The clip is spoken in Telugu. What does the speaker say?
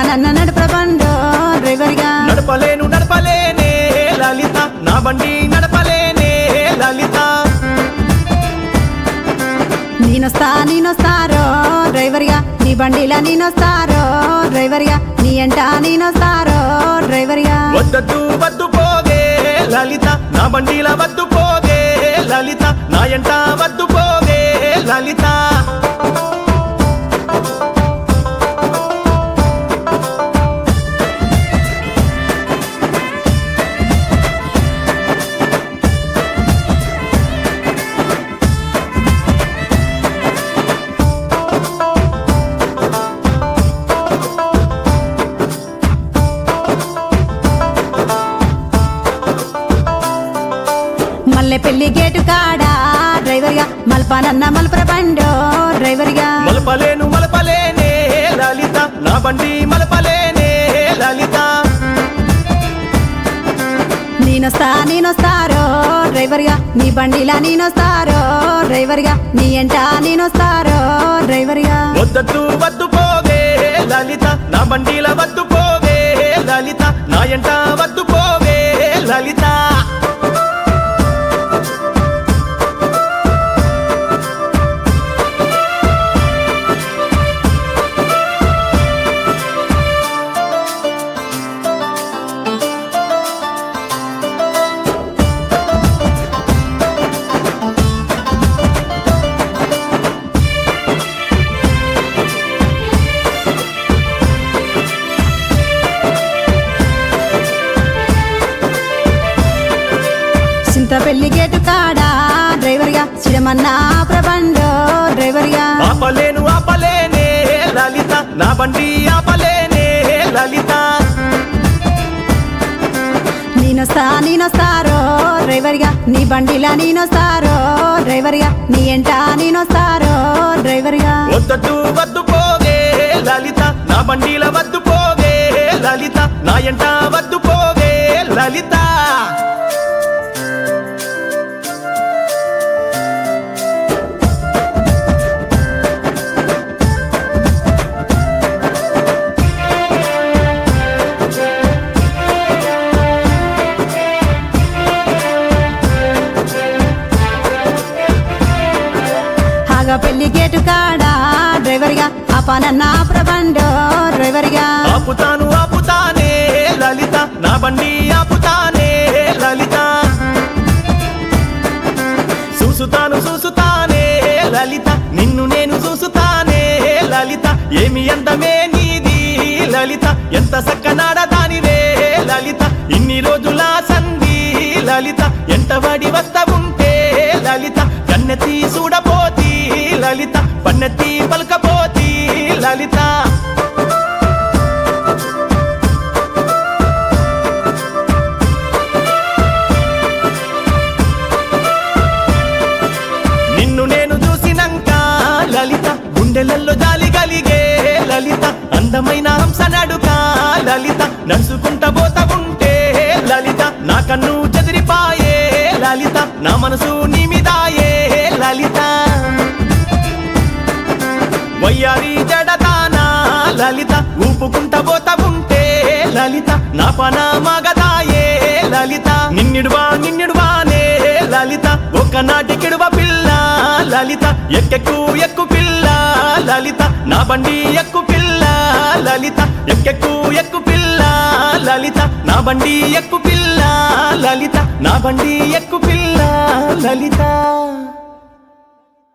మల్పనన్న నడుపుల బండో డ్రైవర్గా నడపలేను నడపలేనే లలిత నా బండి నడపలేనే లలిత నేనొస్తా నేనొస్తారో డ్రైవర్గా నీ బండిలా నేనొస్తారో డ్రైవర్గా నీ ఎంట నేనొస్తారో డ్రైవర్గా వద్దద్దు వద్దు పోగే లలిత నా బండిల వద్దు పోగే లలిత నా ఎంట వద్దు పోగే లలిత మల్లె పెళ్లి గేటు కాడా డ్రైవర్గా మల్పనన్న మల్పుల బండో డ్రైవర్గా మలపలేను మలపలేనే లలిత నా బండి మలపలేనే లలిత నేనొస్తా నేనొస్తారో డ్రైవర్గా నీ బండిలా నేనొస్తారో డ్రైవర్గా నీ ఎంట నేనొస్తారో డ్రైవర్గా వద్దద్దు వద్దు పోగే లలిత నా బండిల వద్దు పోగే లలిత నా ఎంట వద్దు పోగే లలిత చింత పెళ్లి గేటు కాడా డ్రైవర్గా చిరమన్నా ప్రబండో డ్రైవర్గా ఆపలేను ఆపలేనే లలిత నా బండి ఆపలేనే లలిత నేనొస్తా నేనొస్తారో డ్రైవర్గా నీ బండిలా నేనొస్తారో డ్రైవర్గా నీ ఎంట నేనొస్తారో డ్రైవర్గా వద్దద్దు వద్దు పోగే లలిత నా బండిల వద్దు పోగే లలిత నా ఎంట వద్దు పోగే లలిత హాగా పెళ్లి గేటు కాడా డ్రైవర్గా ఆపానన్న ప్రబండో డ్రైవర్గా ఆపుతాను ఆపుతానే లలిత నా బండి ఆపుతానే లలిత చూసుతాను చూసుతానే లలిత నిన్ను నేను చూసుతానే లలిత ఏమి అందమే నీది లలిత ఎంత సక్కనాడదానివే లలిత ఇన్ని రోజుల సంధి లలిత ఎంత వాడి వస్తా ఉంటే లలిత కన్నెత్తి చూడపోతి లలిత పన్నెత్తి పలకపోతి లలిత నిన్ను నేను చూసినంక లలిత గుండెలల్లో జాలి కలిగే లలిత అందమైన హంస నడుక లలిత నడుచుకుంట పోతా ఉంటే లలిత నా కన్ను చెదిరిపాయే లలిత నా మనసు నిమిదాయే లలిత వయ్యారి జడదానా లలిత ఊపుకుంట పోతా ఉంటే లలిత నా పన మగదాయే లలిత నిన్నిడువా నిన్నిడువానే లలిత ఒకనాటి కిడువ పిల్ల లలిత ఎక్కెక్కు ఎక్కు పిల్ల లలిత నా బండి ఎక్కు పిల్ల లలిత ఎక్కెక్కు ఎక్కు పిల్ల లలిత నా బండి ఎక్కు పిల్ల లలిత నా బండి ఎక్కు పిల్ల లలిత